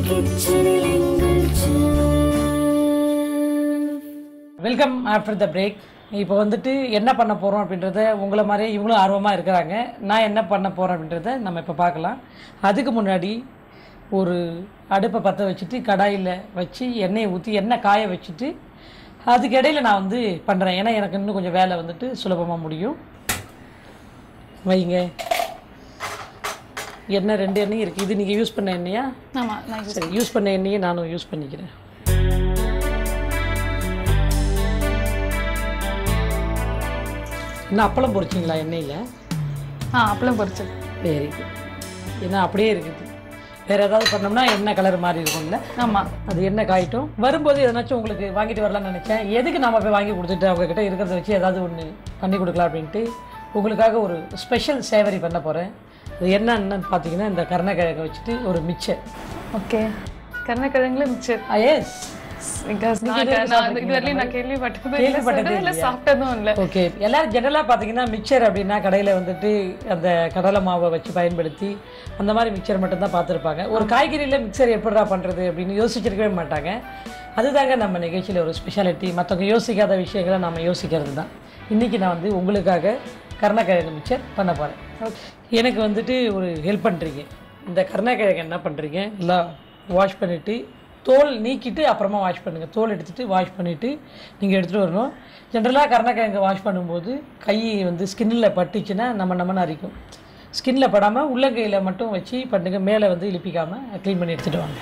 கிச்சனில் எங்கள் chef. Welcome after the break இப்போ வந்துட்டு என்ன பண்ண போகிறோம் அப்படின்றத உங்களை மாதிரி இவங்களும் ஆர்வமாக இருக்கிறாங்க நான் என்ன பண்ண போகிறேன் அப்படின்றத நம்ம இப்போ பார்க்கலாம் அதுக்கு முன்னாடி ஒரு அடுப்பை பற்ற வச்சுட்டு கடாயில் வச்சு எண்ணெயை ஊற்றி எண்ணெய் காய வச்சுட்டு அதுக்கு இடையில நான் வந்து பண்ணுறேன் ஏன்னா எனக்கு இன்னும் கொஞ்சம் வேலை வந்துட்டு சுலபமாக முடியும் வைங்க எண்ணெய் ரெண்டு எண்ணெயும் இருக்குது இது நீங்கள் யூஸ் பண்ண எண்ணெயா ஆமா நான் சரி யூஸ் பண்ண எண்ணெயை நானும் யூஸ் பண்ணிக்கிறேன் இன்னும் அப்பளம் பொரிச்சிங்களா எண்ணெயில் ஆ அப்பளம் பொரிச்சது வெரி குட் ஏன்னா அப்படியே இருக்குது வேறு ஏதாவது பண்ணோம்னா எண்ணெய் கலர் மாதிரி இருக்கும்ல ஆமா அது எண்ணெய் காயிட்டும் வரும்போது எதனாச்சும் உங்களுக்கு வாங்கிட்டு வரலாம்னு நினச்சேன் எதுக்கு நம்ம போய் வாங்கி கொடுத்துட்டு அவங்கக்கிட்ட இருக்கிறத வச்சு ஏதாவது ஒன்று பண்ணி கொடுக்கலாம் அப்படின்ட்டு உங்களுக்காக ஒரு ஸ்பெஷல் சேவரி பண்ண போகிறேன் அது என்னன்னு பார்த்தீங்கன்னா இந்த கருணக்கிழங்கை வச்சுட்டு ஒரு மிச்சர் ஓகே கருணக்கிழங்குல மிச்சர் எஸ் Because நான் நான் இது வரையிலும் நான் கேள்விப்பட்டதும் இல்லை கேள்விப்பட்டதே சாப்பிட்டதும் இல்லை சாப்பிட்டதும் இல்லை ஓகே எல்லாரும் ஜெனரலாக பார்த்தீங்கன்னா மிக்சர் அப்படின்னா கடையில் வந்துட்டு அந்த கடலை மாவை வச்சு பயன்படுத்தி அந்த மாதிரி மிக்சர் மட்டும்தான் பார்த்துருப்பாங்க ஒரு காய்கறியில் மிக்சர் எப்படிடா பண்ணுறது அப்படின்னு யோசிச்சிருக்கவே மாட்டாங்க அதுதாங்க நம்ம நிகழ்ச்சியில் ஒரு ஸ்பெஷாலிட்டி மற்றவங்க யோசிக்காத விஷயங்களை நம்ம யோசிக்கிறது தான் இன்றைக்கி நான் வந்து உங்களுக்காக கருணக்கிழங்கு மிக்சர் பண்ண போகிறேன் எனக்கு வந்துட்டு ஒரு ஹெல்ப் பண்ணுறீங்க இந்த கருணக்கிழங்கு என்ன பண்ணுறீங்க எல்லாம் வாஷ் பண்ணிவிட்டு தோல் நீக்கிட்டு அப்புறமா வாஷ் பண்ணுங்கள் தோல் எடுத்துகிட்டு வாஷ் பண்ணிவிட்டு நீங்கள் எடுத்துகிட்டு வரணும் ஜென்ரலாக கருணக்கிழங்கு வாஷ் பண்ணும்போது கை வந்து ஸ்கின்னில் பட்டுச்சுன்னா நம்ம நம்ம அரிக்கும் ஸ்கின்னில் படாமல் உள்ளங்கையில் மட்டும் வச்சு பண்ணுங்க மேலே வந்து இழுப்பிக்காமல் க்ளீன் பண்ணி எடுத்துகிட்டு வாங்க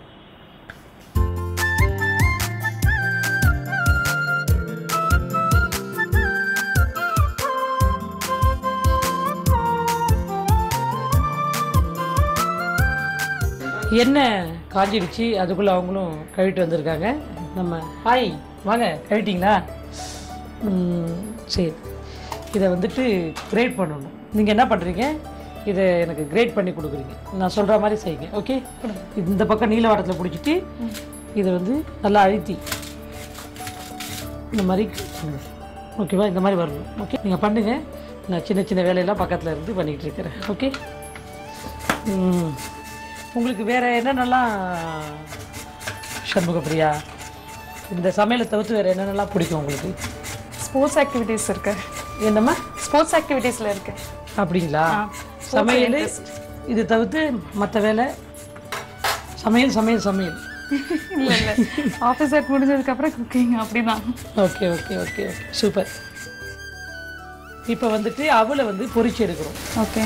எண்ணெய் காஞ்சிடுச்சு அதுக்குள்ளே அவங்களும் கழுவிட்டு வந்திருக்காங்க நம்ம ஹாய் வாங்க கழுவிட்டிங்களா ம், சரி இதை வந்துட்டு கிரேட் பண்ணணும் நீங்கள் என்ன பண்ணுறீங்க இதை எனக்கு கிரேட் பண்ணி கொடுக்குறீங்க நான் சொல்கிற மாதிரி செய்யுங்க ஓகே இந்த பக்கம் நீல வாட்டத்தில் பிடிச்சிட்டு இதை வந்து நல்லா அழுத்தி இந்த மாதிரி ஓகேவா இந்த மாதிரி வரணும் ஓகே நீங்கள் பண்ணுங்கள் நான் சின்ன சின்ன வேலையெல்லாம் பக்கத்தில் இருந்து பண்ணிக்கிட்டு இருக்கிறேன் ஓகே ம். உங்களுக்கு வேறு என்னென்னலாம் சண்முக பிரியா இந்த சமையலை தவிர்த்து வேறு என்னென்னலாம் பிடிக்கும் உங்களுக்கு ஸ்போர்ட்ஸ் ஆக்டிவிட்டீஸ் இருக்கு என்னம்மா ஸ்போர்ட்ஸ் ஆக்டிவிட்டீஸ்ல இருக்கு அப்படிங்களா ஆ, சமையல் இது தவிர்த்து மற்ற வேலை சமையல் சமையல் சமையல் இல்ல இல்ல ஆஃபீஸ் ஒர்க் முடிஞ்சதுக்கு அப்புறம் குக்கிங் அப்படிதான் okay okay okay okay super இப்போ வந்துட்டு அவலை வந்து பொரிச்சு எடுக்கிறோம் ஓகே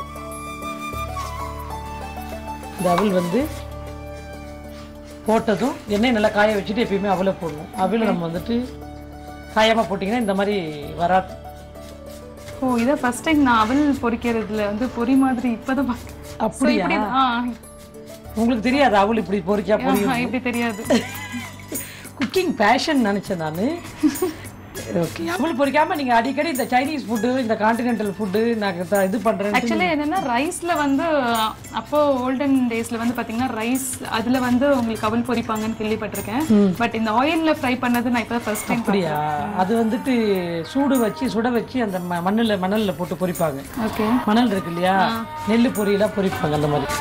இந்த அவல் வந்து போட்டதும் எண்ணெய் நல்லா காய வச்சுட்டு எப்பயுமே அவலை போடணும் அவலை நம்ம வந்துட்டு காயாமல் போட்டிங்கன்னா இந்த மாதிரி வராது ஓ இதை ஃபர்ஸ்ட் டைம் நான் அவல் பொரிக்கிறதுல வந்து பொரி மாதிரி இப்பதான் பார்க்க அப்படியா ஆ உங்களுக்கு தெரியாது அவள் இப்படி பொரிச்சா பொரியும் ஆ, இப்படி தெரியாது குக்கிங் பேஷன் நினச்சேன் நான் ஓகே அவள் பொரிக்காம நீங்கள் அடிக்கடி இந்த சைனீஸ் ஃபுட்டு இந்த கான்டினென்டல் ஃபுட்டு நான் த- இது பண்ணுறேன் ஆக்சுவலி என்னன்னா ரைஸ்ல வந்து அப்போ ஓல்டன் டேஸ்ல வந்து பாத்தீங்கன்னா ரைஸ் அதுல வந்து உங்களுக்கு அவல் பொரிப்பாங்கன்னு கேள்விப்பட்டிருக்கேன் பட் இந்த ஆயில்ல ஃப்ரை பண்ணது நான் இப்போ ஃபர்ஸ்ட் டைம் அப்படியா அது வந்துட்டு சூடு வச்சு சுட வச்சு அந்த ம மண்ணில் மணலில் போட்டு பொரிப்பாங்க ஓகே மணல் இருக்கு இல்லையா நெல் பொரியெல்லாம் பொரிப்பாங்க அந்த மாதிரி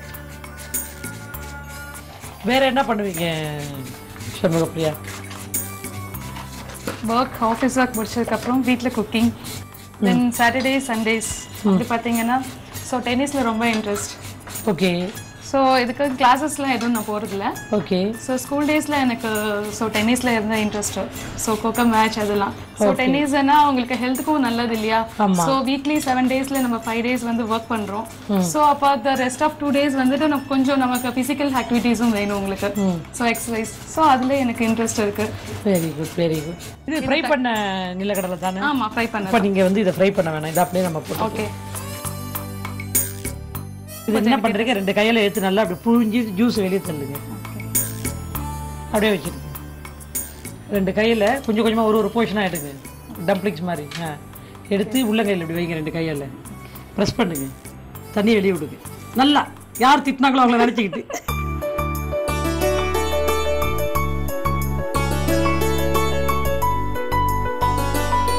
வேற என்ன பண்ணுவீங்க சண்முகப்பிரியா ஒர்க் ஆஃபீஸ் ஒர்க் முடிச்சதுக்கு அப்புறம் வீட்டில் குக்கிங் தென் சாட்டர்டே சண்டேஸ் அப்படி பார்த்தீங்கன்னா ஸோ டென்னிஸில் ரொம்ப இன்ட்ரெஸ்ட் ஓகே ஸோ இதுக்கு கிளாஸஸ்லாம் எதுவும் நான் போகிறதில்ல ஓகே ஸோ ஸ்கூல் டேஸில் எனக்கு ஸோ டென்னிஸில் இருந்த இன்ட்ரெஸ்ட் ஸோ கோக்கோ மேட்ச் அதெல்லாம் ஸோ டென்னிஸ்னா உங்களுக்கு ஹெல்த்துக்கும் நல்லது இல்லையா ஸோ வீக்லி செவன் டேஸில் நம்ம ஃபைவ் டேஸ் வந்து ஒர்க் பண்ணுறோம் ஸோ அப்போ the rest of two days வந்துட்டு நம்ம கொஞ்சம் நமக்கு ஃபிசிக்கல் ஆக்டிவிட்டீஸும் வேணும் உங்களுக்கு ஸோ எக்ஸசைஸ் ஸோ அதில் எனக்கு இன்ட்ரெஸ்ட் இருக்கு வெரி குட் வெரி குட் இது ஃப்ரை பண்ண நிலக்கடலை தானே ஆமாம் ஃப்ரை பண்ண இப்போ நீங்கள் வந்து இதை ஃப்ரை பண்ண வேணாம் இதை அப்படியே நம்ம போட்டு ஓகே இது என்ன பண்ணுறீங்க ரெண்டு கையில் எடுத்து நல்லா அப்படி புழிஞ்சு ஜூஸ் வெளியே தள்ளுங்க அப்படியே வச்சுருங்க ரெண்டு கையில் கொஞ்சம் கொஞ்சமாக ஒரு ஒரு போர்ஷனாக எடுங்க டம்ப்ளிங்ஸ் மாதிரி ஆ எடுத்து உள்ளங்கையில் இப்படி வைங்க ரெண்டு கையால் ப்ரெஸ் பண்ணுங்க தண்ணி வெளியே விடுங்க நல்லா யார் திட்டினாங்களோ அவங்கள நினச்சிக்கிட்டு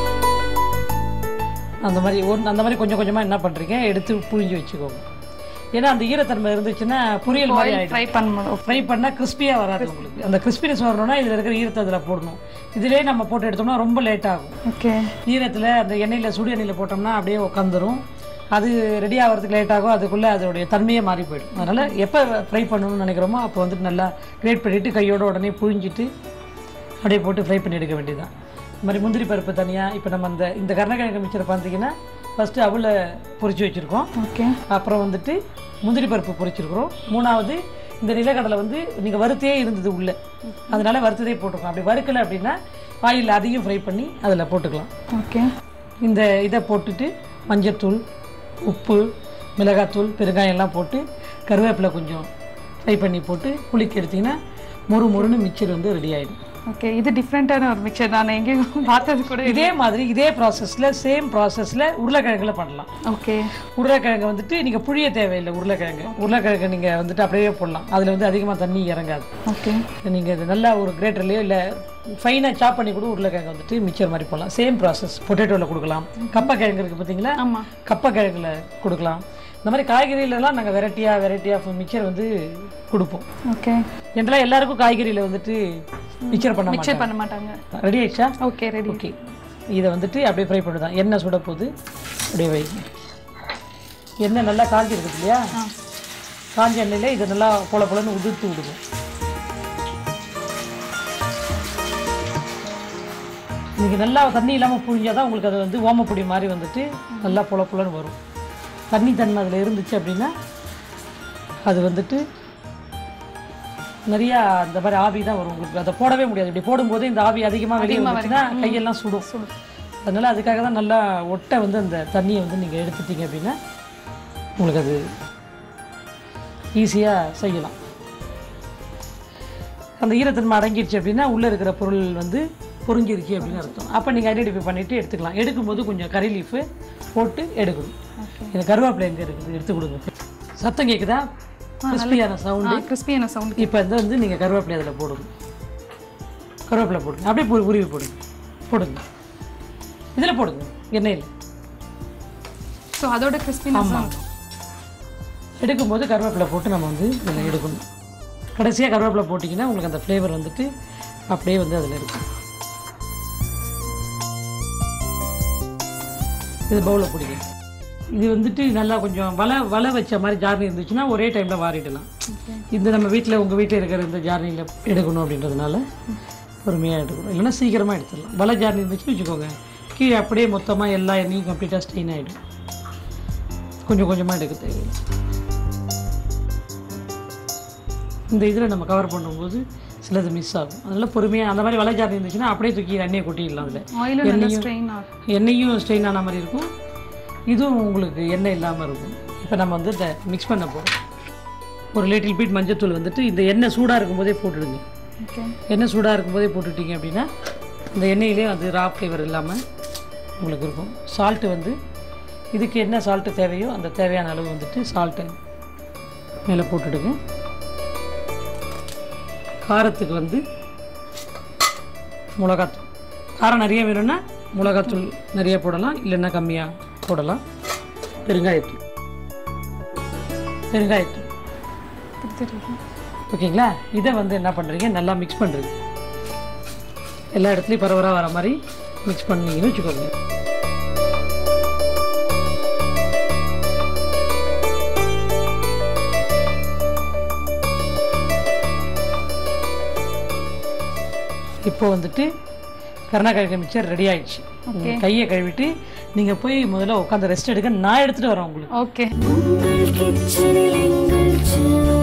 அந்த மாதிரி ஒன்று அந்த மாதிரி கொஞ்சம் கொஞ்சமாக என்ன பண்ணுறீங்க எடுத்து புழிஞ்சு வச்சுக்கோங்க ஏன்னா அந்த ஈரத்தன்மை இருந்துச்சுன்னா பொரியல் மாதிரி ஆயிடும் ஃப்ரை பண்ணணும் ஃப்ரை பண்ணால் கிறிஸ்பியாக வராது உங்களுக்கு அந்த கிறிஸ்பினஸ் வரணும்னா இதில் இருக்கிற ஈரத்தை அதில் போடணும் இதிலே நம்ம போட்டு எடுத்தோம்னா ரொம்ப லேட் ஆகும் ஓகே ஈரத்தில் அந்த எண்ணெயில் சுடு எண்ணெயில் போட்டோம்னா அப்படியே உட்காந்துரும் அது ரெடி ஆகிறதுக்கு லேட் ஆகும் அதுக்குள்ளே அதோடைய தன்மையே மாறி போயிடும் அதனால் எப்போ ஃப்ரை பண்ணணும்னு நினைக்கிறோமோ அப்போ வந்துட்டு நல்லா கிரேட் பண்ணிவிட்டு கையோட உடனே புழிஞ்சிட்டு அப்படியே போட்டு ஃப்ரை பண்ணி எடுக்க வேண்டியதுதான் இந்த மாதிரி முந்திரி பருப்பு தனியாக இப்போ நம்ம அந்த இந்த கருணக்கிழங்கு மிச்சரை பார்த்தீங்கன்னா ஃபஸ்ட்டு அவளை பொரிச்சு வச்சுருக்கோம் ஓகே அப்புறம் வந்துட்டு முந்திரி பருப்பு பொரிச்சிருக்கிறோம் மூணாவது இந்த நிலக்கடலை வந்து நீங்கள் வறுத்தே இருந்தது உள்ளே அதனால வறுத்ததே போட்டுக்கலாம் அப்படி வறுக்கலை அப்படின்னா ஆயில் அதையும் ஃப்ரை பண்ணி அதில் போட்டுக்கலாம் ஓகே இந்த இதை போட்டுட்டு மஞ்சத்தூள் உப்பு மிளகாத்தூள் பெருங்காயம் எல்லாம் போட்டு கருவேப்பிலை கொஞ்சம் ஃப்ரை பண்ணி போட்டு குளிக்க எடுத்தீங்கன்னா மொறு மொறுன்னு மிக்சர் வந்து ரெடி ஆகிடும் ஓகே இது டிஃப்ரெண்ட்டான ஒரு மிக்சர் நான் எங்கேயும் பார்த்தது கூட இதே மாதிரி இதே ப்ராசஸில் சேம் ப்ராசஸில் உருளைக்கிழங்குல பண்ணலாம் ஓகே உருளைக்கிழங்கு வந்துட்டு நீங்கள் புழிய தேவையில்லை உருளைக்கிழங்கு உருளைக்கிழங்கு நீங்கள் வந்துட்டு அப்படியே போடலாம் அதில் வந்து அதிகமாக தண்ணி இறங்காது ஓகே நீங்கள் இது நல்லா ஒரு கிரேட்டர்லையோ இல்லை ஃபைனாக சாப் பண்ணி கூட உருளைக்கிழங்கு வந்துட்டு மிக்சர் மாதிரி போடலாம் சேம் ப்ராசஸ் பொட்டேட்டோவில் கொடுக்கலாம் கப்பக்கிழங்கு இருக்குது பார்த்தீங்களா ஆமா கப்பக்கிழங்குல கொடுக்கலாம் இந்த மாதிரி காய்கறியிலலாம் நாங்கள் வெரைட்டியாக வெரைட்டி ஆஃப் மிக்சர் வந்து கொடுப்போம் ஓகே ஜென்ரலாக எல்லாருக்கும் காய்கறியில் வந்துட்டு மிக்சர் பண்ண மிக்சர் பண்ண மாட்டாங்க மாட்டோம் ரெடி ஆயிடுச்சா ஓகே ரெடி ஓகே இதை வந்துட்டு அப்படியே ஃப்ரை பண்ணுதான் எண்ணெய் சுட போகுது அப்படியே வைங்க எண்ணெய் நல்லா காஞ்சி இருக்குது இல்லையா காஞ்ச எண்ணெயில் இதை நல்லா பொல பொலன்னு உதிர்த்து விடுங்க நீங்கள் நல்லா தண்ணி இல்லாமல் புழிஞ்சாதான் தான் உங்களுக்கு அது வந்து ஓமப்பொடி மாதிரி வந்துட்டு நல்லா பொல பொலன்னு வரும் தண்ணி தன்மை அதில் இருந்துச்சு அப்படின்னா அது வந்துட்டு நிறையா அந்த மாதிரி ஆவி தான் வரும் உங்களுக்கு அதை போடவே முடியாது இப்படி போடும்போது இந்த ஆவி அதிகமாக வெளியே வந்துச்சுன்னா கையெல்லாம் சுடும் சுடும் அதனால அதுக்காக தான் நல்லா ஒட்டை வந்து அந்த தண்ணியை வந்து நீங்கள் எடுத்துட்டீங்க அப்படின்னா உங்களுக்கு அது ஈஸியாக செய்யலாம் அந்த ஈரத்தன்மை அடங்கிடுச்சு அப்படின்னா உள்ளே இருக்கிற பொருள் வந்து பொரிஞ்சிருச்சு அப்படின்னு அர்த்தம் அப்போ நீங்கள் ஐடென்டிஃபை பண்ணிவிட்டு எடுத்துக்கலாம் எடுக்கும்போது கொஞ்சம் கறி லீஃபு போட்டு எடுக்கணும் இந்த கருவேப்பிலை எங்கே இருக்குது எடுத்து கொடுங்க சத்தம் கேட்குதா கிறிஸ்பியான சவுண்டு கிறிஸ்பியான சவுண்ட் இப்போ வந்து வந்து நீங்கள் கருவேப்பிலை அதில் போடுங்க கருவேப்பிலை போடுங்க அப்படியே பொ- உருவி போடுங்க போடுங்க இதில் போடுங்க எண்ணெயில் ஸோ அதோட கிறிஸ்பினஸ் எடுக்கும்போது கருவேப்பிலை போட்டு நம்ம வந்து இதில் எடுக்கணும் கடைசியாக கருவேப்பிலை போட்டிங்கன்னா உங்களுக்கு அந்த ஃப்ளேவர் வந்துட்டு அப்படியே வந்து அதில் இருக்கும் இது பவுலில் பிடிங்க இது வந்துட்டு நல்லா கொஞ்சம் வலை வலை வச்ச மாதிரி ஜார்னி இருந்துச்சுன்னா ஒரே டைமில் வாரிடலாம் இந்த நம்ம வீட்டில் உங்கள் வீட்டில் இருக்கிற இந்த ஜார்னியில் எடுக்கணும் அப்படின்றதுனால பொறுமையாக எடுக்கணும் இல்லைன்னா சீக்கிரமாக எடுத்துடலாம் வலை ஜார்னி இருந்துச்சுன்னு வச்சுக்கோங்க கீழே அப்படியே மொத்தமாக எல்லா எண்ணெயும் கம்ப்ளீட்டாக ஸ்டெயின் ஆகிடும் கொஞ்சம் கொஞ்சமாக எடுக்க தேவையில்லை இந்த இதில் நம்ம கவர் பண்ணும்போது சிலது மிஸ் ஆகும் அதனால பொறுமையாக அந்த மாதிரி வலை ஜார்னி இருந்துச்சுன்னா அப்படியே தூக்கி எண்ணெயை கொட்டிடலாம் அதில் ஆயிலும் நல்லா ஸ்ட்ரெயின் ஆகும் எண்ணெயும் ஸ்ட்ரெயின் ஆன மாதிரி இருக்கும் இதுவும் உங்களுக்கு எண்ணெய் இல்லாமல் இருக்கும் இப்போ நம்ம வந்து இதை மிக்ஸ் பண்ண போகிறோம் ஒரு லிட்டில் பீட் மஞ்சத்தூள் வந்துட்டு இந்த எண்ணெய் சூடாக இருக்கும்போதே போட்டுடுங்க ஓகே எண்ணெய் சூடாக இருக்கும்போதே போட்டுட்டீங்க அப்படின்னா இந்த எண்ணெயிலே அது ரா ஃப்ளேவர் இல்லாமல் உங்களுக்கு இருக்கும் சால்ட்டு வந்து இதுக்கு என்ன சால்ட்டு தேவையோ அந்த தேவையான அளவு வந்துட்டு சால்ட்டை மேலே போட்டுடுங்க காரத்துக்கு வந்து மிளகாத்தூள் காரம் நிறைய வேணும்னா மிளகாத்தூள் நிறைய போடலாம் இல்லைன்னா கம்மியாக போடலாம் பெருங்காயத்தூள் பெருங்காயத்தூள் தெரியும் ஓகேங்களா இதை வந்து என்ன பண்ணுறீங்க நல்லா மிக்ஸ் பண்ணுறீங்க எல்லா இடத்துலையும் பரவராக வர மாதிரி மிக்ஸ் பண்ணீங்கன்னு வச்சுக்கோங்க இப்போ வந்துட்டு கருணாக்கிழங்கு மிக்சர் ரெடி ஆயிடுச்சு உங்க கையை கழுவிட்டு நீங்கள் போய் முதல்ல உட்காந்து ரெஸ்ட் எடுக்க நான் எடுத்துகிட்டு வரேன் உங்களுக்கு ஓகே உங்கள் கிச்சனில் எங்கள் செல்லம்